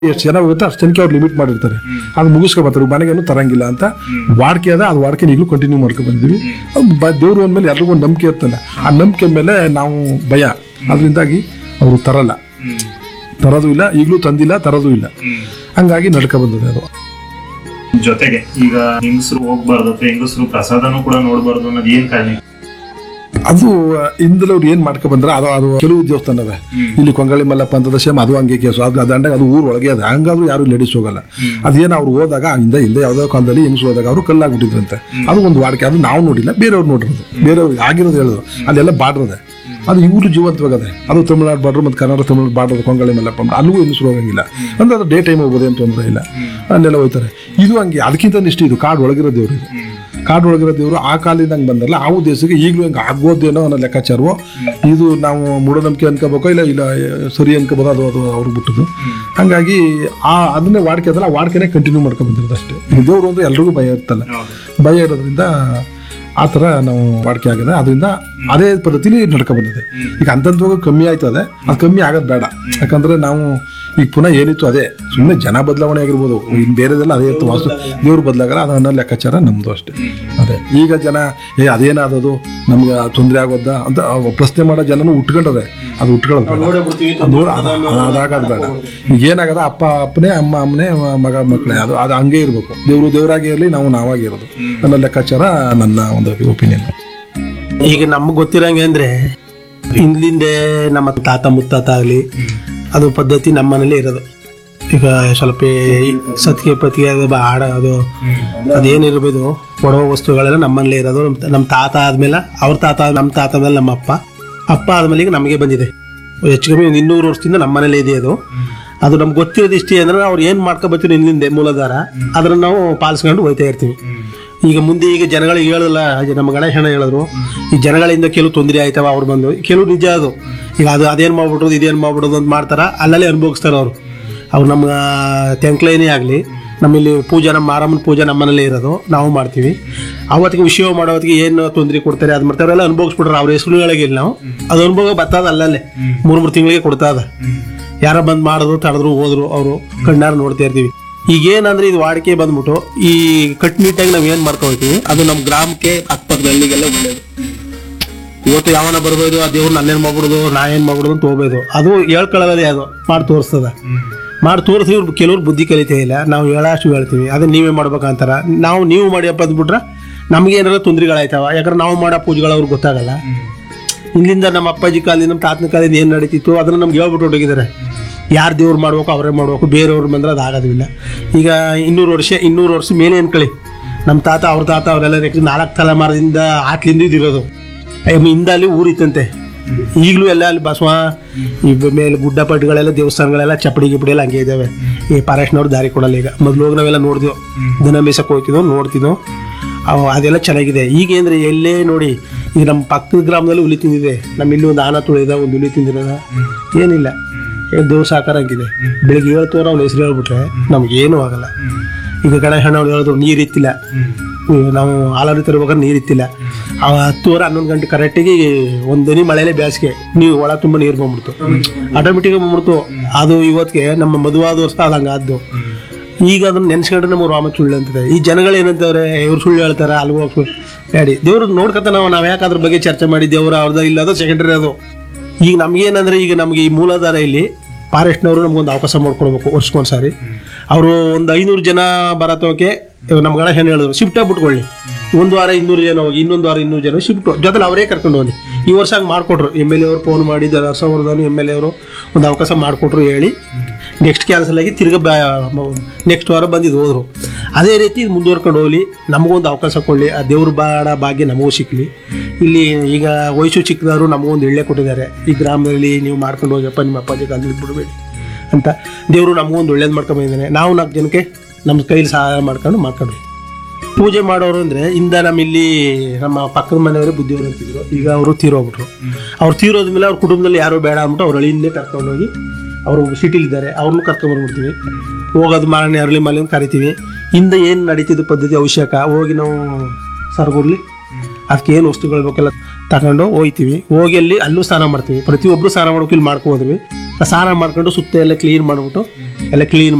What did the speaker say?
ಎಷ್ಟು ಜನ ಹೋಗುತ್ತೆ ಅಷ್ಟು ಜನಕ್ಕೆ ಅವ್ರು ಲಿಮಿಟ್ ಮಾಡಿರ್ತಾರೆ ಅದು ಮುಗಿಸ್ಕೊ ಬರ್ತಾರೆ ಮನೆಗೇನು ತರಂಗಿಲ್ಲ ಅಂತ ವಾಡಿಕೆ ಅದ ಅದು ವಾಡಿಕೆ ಈಗಲೂ ಕಂಟಿನ್ಯೂ ಮಾಡ್ಕೊ ಬಂದಿದ್ದೀವಿ ಅದು ಬ- ದೇವ್ರು ಅಂದಮೇಲೆ ಎಲ್ರಿಗೂ ಒಂದು ನಂಬಿಕೆ ಇರ್ತಲ್ಲ ಆ ನಂಬಿಕೆ ಮೇಲೆ ನಾವು ಭಯ ಅದರಿಂದಾಗಿ ಅವರು ತರಲ್ಲ ತರೋದು ಇಲ್ಲ ಈಗಲೂ ತಂದಿಲ್ಲ ತರೋದು ಇಲ್ಲ ಹಂಗಾಗಿ ನಡ್ಕೊ ಬಂದಿದೆ ಅದು ಜೊತೆಗೆ ಈಗ ಹೆಂಗಸರು ಹೋಗ್ಬಾರ್ದು ಅಥವಾ ಹೆಂಗಸರು ಪ್ರಸಾದನೂ ಕೂಡ ನೋಡ್ಬಾರ್ದು ಅನ್ನೋದು ಏನ್ ಕಾರಣ ಅದು ಹಿಂದಲವ್ರು ಏನ್ ಮಾಡ್ಕೊ ಬಂದ್ರೆ ಅದು ಅದು ಕೆಲವು ದೇವಸ್ಥಾನವೇ ಇಲ್ಲಿ ಕೊಂಗಳಿ ಮಲ್ಲಪ್ಪ ಅಂತ ಸೇಮ್ ಅದು ಹಂಗೆ ಕೇಸು ಅದು ಅದಂಡ ಅದು ಊರ್ ಒಳಗೆ ಅದು ಹಂಗಾದ್ರೂ ಯಾರು ಲೇಡೀಸ್ ಹೋಗಲ್ಲ ಅದೇನು ಅವ್ರು ಹೋದಾಗ ಹಿಂದೆ ಹಿಂದೆ ಯಾವ್ದೋ ಕಾಲದಲ್ಲಿ ಹೆಂಗಸು ಹೋದಾಗ ಅವರು ಕಲ್ಲಾಗ್ಬಿಟ್ಟಿದ್ರಂತೆ ಅದು ಒಂದು ವಾಡಿಕೆ ಅದು ನಾವು ನೋಡಿಲ್ಲ ಬೇರೆಯವ್ರು ನೋಡಿರೋದು ಬೇರೆಯವ್ರಿಗೆ ಆಗಿರೋದು ಹೇಳೋದು ಅಲ್ಲೆಲ್ಲ ಬಾಡ್ರದೆ ಅದು ಇವರು ಜೀವಂತವಾಗದೆ ಅದು ತಮಿಳ್ನಾಡು ಬಾರ್ಡ್ರು ಮತ್ತು ಕನ್ನಡ ತಮಿಳ್ನಾಡು ಬಾರ್ಡ್ರು ಕೊಂಗಳಿ ಮಲ್ಲಪ್ಪ ಅಂದ್ರೆ ಅಲ್ಲಿಗೂ ಹೆಂಗಸರು ಹೋಗಂಗಿಲ್ಲ ಅಂದ್ರೆ ಅದು ಡೇ ಟೈಮ್ ಹೋಗೋದೇ ಅಂತ ತೊಂದರೆ ಇಲ್ಲ ಅಲ್ಲೆಲ್ಲ ಹೋಯ್ತಾರೆ ಇದು ಹಂಗೆ ಅದಕ್ಕಿಂತ ನಿಷ್ಠ ಇದು ಕಾಡು ಒಳಗಿರೋ ದೇವ್ರು ಇದು ಕಾಡು ಒಳಗಿರೋ ದೇವರು ಆ ಕಾಲದಿಂದ ಹಂಗೆ ಬಂದಲ್ಲ ಆ ದೇಶಕ್ಕೆ ಈಗಲೂ ಹಂಗೆ ಆಗೋದೇನೋ ಅನ್ನೋ ಲೆಕ್ಕಾಚಾರವೋ ಇದು ನಾವು ಮೂಢನಂಬಿಕೆ ಅನ್ಕೋಬೇಕೋ ಇಲ್ಲ ಇಲ್ಲ ಸರಿ ಅನ್ಕೋಬೋದು ಅದು ಅದು ಅವ್ರಿಗೆ ಬಿಟ್ಟದ್ದು ಹಂಗಾಗಿ ಆ ಅದನ್ನೇ ವಾಡಿಕೆ ಅದಲ್ಲ ಆ ವಾಡಿಕೆನೇ ಕಂಟಿನ್ಯೂ ಮಾಡ್ಕೊಂಡು ಬಂದಿರೋದು ಅಷ್ಟೇ ಈ ದೇವ್ರು ಅಂದ್ರೆ ಎಲ್ರಿಗೂ ಭಯ ಇರ್ತಲ್ಲ ಭಯ ಇರೋದ್ರಿಂದ ಆ ಥರ ನಾವು ವಾಡಿಕೆ ಆಗಿದೆ ಅದರಿಂದ ಅದೇ ಪದ್ಧತಿಲಿ ನಡ್ಕೊ ಬಂದಿದೆ ಈಗ ಅಂತಂದ್ವಾಗ ಕಮ್ಮಿ ಆಯ್ತದೆ ಅದು ಕಮ್ಮಿ ಆಗೋದು ಬೇಡ ಯಾಕಂದ್ರೆ ನಾವು ಈಗ ಪುನಃ ಏನಿತ್ತು ಅದೇ ಸುಮ್ಮನೆ ಜನ ಬದಲಾವಣೆ ಆಗಿರ್ಬೋದು ಇನ್ನು ಬೇರೆದೆಲ್ಲ ಅದೇ ಇತ್ತು ವಾಸ್ತು ದೇವ್ರು ಬದಲಾಗಲ್ಲ ಅದು ಅನ್ನೋ ಲೆಕ್ಕಾಚಾರ ನಮ್ಮದು ಅಷ್ಟೇ ಅದೇ ಈಗ ಜನ ಏ ಅದೇನಾದದು ನಮ್ಗೆ ತೊಂದರೆ ಆಗೋದ ಅಂತ ಅವ್ ಪ್ರಶ್ನೆ ಮಾಡೋ ಜನನು ಉಟ್ಕೊಂಡದೆ ಅದು ಉಟ್ಕೊಳ್ಳೋದು ಬೇಡ. ಅದು ಅದು- ಅದಾಗೋದು ಬೇಡ ಈಗ ಏನಾಗದ ಅಪ್ಪ ಅಪ್ಪನೇ ಅಮ್ಮ ಅಮ್ಮನೇ ಮಗ ಮಕ್ಕಳೇ ಅದು ಅದು ಹಂಗೆ ಇರಬೇಕು ದೇವರು ದೇವರಾಗಿ ಇರಲಿ ನಾವು ನಾವಾಗಿ ಇರೋದು ನನ್ನ ಲೆಕ್ಕಾಚಾರ ನನ್ನ ಒಂದು ಒಪಿನಿಯನ್ ಈಗ ನಮ್ಗೆ ಗೊತ್ತಿರಂಗೆ ಅಂದ್ರೆ ಹಿಂದಿಂದೆ ನಮ್ಮ ತಾತ ಮುತ್ತಾತ ಆಗಲಿ ಅದು ಪದ್ಧತಿ ನಮ್ಮ ಮನೇಲಿ ಇರೋದು ಈಗ ಸ್ವಲ್ಪ ಈ ಸತ್ತಿಗೆ ಪತ್ತಿಗೆ ಅದು ಬ- ಆಡ ಅದು ಅದೇನಿರ್ಬೋದು ಕೊಡೋ ವಸ್ತುಗಳೆಲ್ಲ ನಮ್ಮನೇಲಿ ಇರೋದು ನಮ್ಮ ನಮ್ಮ ತಾತ ಆದ್ಮೇಲೆ ಅವ್ರ ತಾತ ನಮ್ಮ ತಾತ ಆದ್ಮೇಲೆ ನಮ್ಮ ಅಪ್ಪ ಅಪ್ಪ ಆದ್ಮೇಲೆ ಈಗ ನಮಗೆ ಬಂದಿದೆ ಹೆಚ್ಚು ಕಮ್ಮಿ ಒಂದು ಇನ್ನೂರು ವರ್ಷದಿಂದ ನಮ್ಮ ಮನೇಲಿ ಇದೆ ಅದು ಅದು ನಮ್ಗೆ ಗೊತ್ತಿರೋದು ಇಷ್ಟೇ ಅಂದ್ರೆ ಅವ್ರು ಏನು ಮಾಡ್ಕೊಬತ್ತೀವಿ ಹಿಂದಿಂದೆ ಮೂಲಾಧಾರ ಅದನ್ನ ನಾವು ಪಾಲಿಸ್ಕೊಂಡು ಹೋಯ್ತಾ ಇರ್ತೀವಿ ಈಗ ಮುಂದೆ ಈಗ ಜನಗಳಿಗೆ ಹೇಳಲ್ಲ ಹಾಗೆ ನಮ್ಮ ಗಣೇಶನ ಹೇಳಿದ್ರು ಈ ಜನಗಳಿಂದ ಕೆಲವು ತೊಂದರೆ ಆಯ್ತವ ಅವ್ರು ಬಂದು ಕೆಲವು ನಿಜ ಅದು ಈಗ ಅದು ಅದೇನು ಮಾಡ್ಬಿಡೋದು ಇದೇನು ಮಾಡ್ಬಿಡೋದು ಅಂತ ಮಾಡ್ತಾರ ಅಲ್ಲಲ್ಲೇ ಅನುಭವಿಸ್ತಾರೆ ಅವರು ಅವ್ರು ನಮ್ಮ ತೆಂಕ್ಲೇನೇ ಆಗಲಿ ನಮ್ಮಲ್ಲಿ ಪೂಜೆ ನಮ್ಮ ಮಾರಮ್ಮನ ಪೂಜೆ ನಮ್ಮ ಮನೇಲೇ ಇರೋದು ನಾವು ಮಾಡ್ತೀವಿ ಅವತ್ತಿಗೆ ವಿಷಯ ಮಾಡೋತ್ತಿಗೆ ಏನು ತೊಂದರೆ ಕೊಡ್ತಾರೆ ಅದು ಮಾಡ್ತಾರೆ ಅವರೆಲ್ಲ ಅನುಭವಿಸ್ಬಿಟ್ರೆ ಅವ್ರ ಹೆಸರುಗಳಿಗಿಲ್ಲ ನಾವು ಅದು ಅನುಭವ ಬರ್ತದ ಅಲ್ಲಲ್ಲೇ ಮೂರು ಮೂರು ತಿಂಗಳಿಗೆ ಕೊಡ್ತದ ಯಾರ ಬಂದ್ ಮಾಡಿದ್ರು ತಡೆದ್ರು ಹೋದ್ರು ಅವರು ಕಣ್ಣಾರ ನೋಡ್ತಾ ಇರ್ತೀವಿ ಈಗ ಏನಂದ್ರೆ ಇದು ವಾಡಿಕೆ ಬಂದ್ಬಿಟ್ಟು ಈ ಕಟ್ನಿಟ್ಟಾಗಿ ನಾವ್ ಏನ್ ಮಾಡ್ಕೊ ಹೋಗ್ತೀವಿ ಅದು ನಮ್ಮ ಗ್ರಾಮಕ್ಕೆ ಅಕ್ಕಪಕ್ಕದ ಹಳ್ಳಿಗೆಲ್ಲ ಒಳ್ಳೇದು ಇವತ್ತು ಯಾವನ ಬರ್ಬೋದು ಆ ದೇವ್ರನ್ನ ಅಲ್ಲೇನ್ ಮಾಡ್ಬಿಡೋದು ನಾ ಏನ್ ಮಾಡ್ಬಿಡೋದು ಅಂತ ಹೋಗ್ಬೋದು ಅದು ಹೇಳ್ಕೊಳ್ಳೋದೇ ಅದು ಮಾಡಿ ತೋರಿಸ್ತದ ಮಾಡಿ ತೋರಿಸಿ ಇವ್ರು ಕೆಲವ್ರು ಬುದ್ಧಿ ಕಲಿತೇ ಇಲ್ಲ ನಾವು ಹೇಳಷ್ಟು ಹೇಳ್ತೀವಿ ಅದನ್ನ ನೀವೇ ಮಾಡ್ಬೇಕಂತಾರ ನಾವು ನೀವು ಮಾಡಿಯಪ್ಪ ಅಂದ್ಬಿಟ್ರೆ ನಮ್ಗೆ ಏನಾರ ತೊಂದರೆಗಳಾಯ್ತಾವ ಯಾಕಂದ್ರೆ ನಾವು ಮಾಡೋ ಪೂಜೆಗಳು ಅವ್ರಿಗೆ ಗೊತ್ತಾಗಲ್ಲ ಇಲ್ಲಿಂದ ನಮ್ಮ ಅಪ್ಪಾಜಿ ಕಾಲದಿಂದ ನಮ್ಮ ತಾತನ ಕಾಲದಿಂದ ಏನು ನಡೀತಿತ್ತು ಅದನ್ನ ನಮ್ಗೆ ಹೇಳ್ಬಿಟ್ಟು ಹೊರಟಿದ್ದಾರೆ ಯಾರು ದೇವ್ರು ಮಾಡ್ಬೇಕು ಅವರೇ ಮಾಡ್ಬೇಕು ಬೇರೆಯವ್ರು ಬಂದ್ರೆ ಅದು ಆಗೋದಿಲ್ಲ ಈಗ ಇನ್ನೂರು ವರ್ಷ ಇನ್ನೂರು ವರ್ಷ ಮೇಲೆ ಅನ್ಕೊಳ್ಳಿ ನಮ್ಮ ತಾತ ಅವ್ರ ತಾತ ಅವರೆಲ್ಲ ನೆಕ್ಸ್ಟ್ ನಾಲ್ಕು ತಲೆಮಾರದಿಂದ ಆಟ್ಲಿಂದ ಇದಿರೋದು ಹಿಂದ ಅಲ್ಲಿ ಊರಿತ್ತಂತೆ ಈಗಲೂ ಎಲ್ಲ ಅಲ್ಲಿ ಬಸವ ಈ ಮೇಲೆ ಗುಡ್ಡ ಪಟ್ಟಗಳೆಲ್ಲ ದೇವಸ್ಥಾನಗಳೆಲ್ಲ ಚಪ್ಪಡಿ ಗಿಪ್ಪಡಿ ಎಲ್ಲ ಹಂಗೆ ಇದ್ದಾವೆ ಈ ಪಾರೇಶ್ನವ್ರು ದಾರಿ ಕೊಡಲ್ಲ ಈಗ ಮೊದಲು ಹೋಗಿ ನಾವೆಲ್ಲ ನೋಡಿದ್ವು ದನ ಮೇಸಕ್ಕೆ ಹೋಗ್ತಿದ್ವು ನೋಡ್ತಿದ್ವು ಅವು ಅದೆಲ್ಲ ಚೆನ್ನಾಗಿದೆ ಈಗ ಅಂದ್ರೆ ಎಲ್ಲೇ ನೋಡಿ ಈಗ ನಮ್ಮ ಪಕ್ಕದ ಗ್ರಾಮದಲ್ಲಿ ಹುಲಿ ತಿಂದಿದೆ ನಮ್ಮ ಇಲ್ಲಿ ಒಂದು ಆನ ತುಳಿದ ಒಂದು ಹುಲಿ ತಿಂದಿರೋದ ಏನಿಲ್ಲ ಏನ್ ದೇವ್ರ ಸಾಕಾರ ಹಂಗಿದೆ ಬೆಳಿಗ್ಗೆ ಹೇಳ್ತವ್ರ ಅವ್ನ ಹೆಸರು ಹೇಳ್ಬಿಟ್ರೆ ನಮ್ಗೇನು ಆಗಲ್ಲ ಈಗ ಗಣೇಶಣ್ಣ ಅವ್ರು ಹೇಳಿದ್ರು ನೀರಿತ್ತಿಲ್ಲ ಈಗ ನಾವು ಹಾಲಲ್ಲಿ ತರ್ಬೇಕಾದ್ರೆ ನೀರಿತ್ತಿಲ್ಲ ಅವ ಹತ್ತುವರೆ ಹನ್ನೊಂದು ಗಂಟೆ ಕರೆಕ್ಟಿಗೆ ಒಂದು ದನಿ ಮಳೆಯಲ್ಲೇ ಬೇಸಿಗೆ ನೀವು ಒಳ ತುಂಬ ನೀರು ಬಂದ್ಬಿಡ್ತು ಆಟೋಮೆಟಿಕ್ ಬಂದ್ಬಿಡ್ತು ಅದು ಇವತ್ತಿಗೆ ನಮ್ಮ ಮದುವಾದ ವರ್ಷ ಅದು ಹಂಗಾದ್ದು ಈಗ ಅದನ್ನ ನೆನ್ಸ್ಕೊಂಡ್ರೆ ನಮ್ಮ ರಾಮ ಸುಳ್ಳು ಅಂತಿದೆ ಈ ಜನಗಳು ಏನಂತವ್ರೆ ಇವ್ರು ಸುಳ್ಳು ಹೇಳ್ತಾರೆ ಅಲ್ಲಿ ಹೋಗಿ ಸುಳ್ಳು ಹೇಳಿ ದೇವ್ರು ನೋಡ್ಕತ್ತ ನಾವು ನಾವು ಯಾಕೆ ಅದ್ರ ಬಗ್ಗೆ ಚರ್ಚೆ ಮಾಡಿ ದೇವ್ರ ಅವ್ರದ್ದು ಇಲ್ಲ ಅದು ಸೆಕೆಂಡ್ರಿ ಅದು ಈಗ ನಮ್ಗೇನಂದ್ರೆ ಈಗ ನಮಗೆ ಈ ಮೂಲಾಧಾರ ಇಲ್ಲಿ ಫಾರೆಸ್ಟ್ನವರು ನಮ್ಗೊಂದು ಅವಕಾಶ ಮಾಡ್ಕೊಡ್ಬೇಕು ವರ್ಷಕ್ಕೊಂದ್ಸಾರಿ ಅವರು ಒಂದು ಐನೂರು ಜನ ಬರತೋಕೆ ನಮ್ಮ ಗಣೇಶ ಏನ್ ಹೇಳಿದ್ರು ಶಿಫ್ಟ್ ಬಿಟ್ಕೊಳ್ಳಿ ಒಂದು ವಾರ ಇನ್ನೂರು ಜನ ಹೋಗಿ ಇನ್ನೊಂದು ವಾರ ಇನ್ನೂರು ಜನ ಶಿಫ್ಟ್ ಜೊತೆಲಿ ಅವರೇ ಕರ್ಕೊಂಡು ಹೋಗಿ ಈ ವರ್ಷ ಹಂಗೆ ಮಾಡಿಕೊಟ್ರು ಎಮ್ ಎಲ್ ಎ ಅವರು ಫೋನ್ ಮಾಡಿ ಹರ್ಷವರ್ಧನ್ ಎಮ್ ಎಲ್ ಎ ಅವರು ಒಂದು ಅವಕಾಶ ಮಾಡಿಕೊಟ್ರು ಹೇಳಿ ನೆಕ್ಸ್ಟ್ ಕ್ಯಾನ್ಸಲ್ ಆಗಿ ತಿರ್ಗ ನೆಕ್ಸ್ಟ್ ವಾರ ಬಂದಿದ್ದು ಹೋದ್ರು ಅದೇ ರೀತಿ ಇದು ಮುಂದುವರ್ಕೊಂಡು ಹೋಗ್ಲಿ ನಮಗೊಂದು ಅವಕಾಶ ಕೊಡಲಿ ಆ ದೇವ್ರ ಬಾಡ ಭಾಗ್ಯ ನಮಗೂ ಸಿಕ್ಕಲಿ ಇಲ್ಲಿ ಈಗ ವಯಸ್ಸು ಚಿಕ್ಕದವರು ನಮಗೊಂದು ಎಳ್ಳೆ ಕೊಟ್ಟಿದ್ದಾರೆ ಈ ಗ್ರಾಮದಲ್ಲಿ ನೀವು ಮಾಡ್ಕೊಂಡು ಹೋಗಪ್ಪ ನಿಮ್ಮ ಅಪ್ಪಾಜಿ ಕಾಲದಲ್ಲಿ ಬಿಡಬೇಡಿ ಅಂತ ದೇವರು ನಮಗೊಂದು ಒಳ್ಳೇದು ಮಾಡ್ಕೊಂಡು ಬಂದಿದ್ದಾನೆ ನಾವು ನಾಲ್ಕು ಜನಕ್ಕೆ ನಮ್ಮ ಕೈಲಿ ಸಹಾಯ ಮಾಡ್ಕೊಂಡು ಮಾಡ್ಕೊಂಡು ಪೂಜೆ ಮಾಡೋರು ಅಂದ್ರೆ ಇಂದ ನಮ್ಮಲ್ಲಿ ನಮ್ಮ ಪಕ್ಕದ ಮನೆಯವರೇ ಬುದ್ಧಿಯವರು ಅಂತಿದ್ರು ಈಗ ಅವರು ತೀರೋಗ್ಬಿಟ್ರು ಅವ್ರು ತೀರೋದ ಮೇಲೆ ಅವ್ರ ಕುಟುಂಬದಲ್ಲಿ ಯಾರು ಬೇಡ ಅಂದ್ಬಿಟ್ಟು ಅವ್ರ ಹಳ್ಳಿಯಿಂದಲೇ ಕರ್ಕೊಂಡೋಗಿ ಅವರು ಸಿಟಿಲಿದ್ದಾರೆ ಅವ್ರನ್ನೂ ಕರ್ಕೊಂಡ್ಬಂದ್ಬಿಡ್ತೀವಿ ಹೋಗೋದು ಮಾರನೇ ಅರಳಿ ಮಲೆ ಕರಿತೀವಿ ಹಿಂದೆ ಏನು ನಡೀತಿದ್ದು ಪದ್ಧತಿ ಅವಶ್ಯಕ ಹೋಗಿ ನಾವು ಸರ್ಗುರ್ಲಿ ಅದಕ್ಕೆ ಏನು ವಸ್ತುಗಳು ಬೇಕೆಲ್ಲ ತಗೊಂಡು ಹೋಗ್ತೀವಿ ಹೋಗಿ ಅಲ್ಲಿ ಅಲ್ಲೂ ಸ್ನಾನ ಮಾಡ್ತೀವಿ ಪ್ರತಿಯೊಬ್ಬರು ಸ್ನಾನ ಮಾಡೋಕೆ ಇಲ್ಲಿ ಮಾಡ್ಕೊ ಹೋದ್ವಿ ಸ್ನಾನ ಮಾಡ್ಕೊಂಡು ಸುತ್ತ ಎಲ್ಲ ಕ್ಲೀನ್ ಮಾಡ್ಬಿಟ್ಟು ಎಲ್ಲ ಕ್ಲೀನ್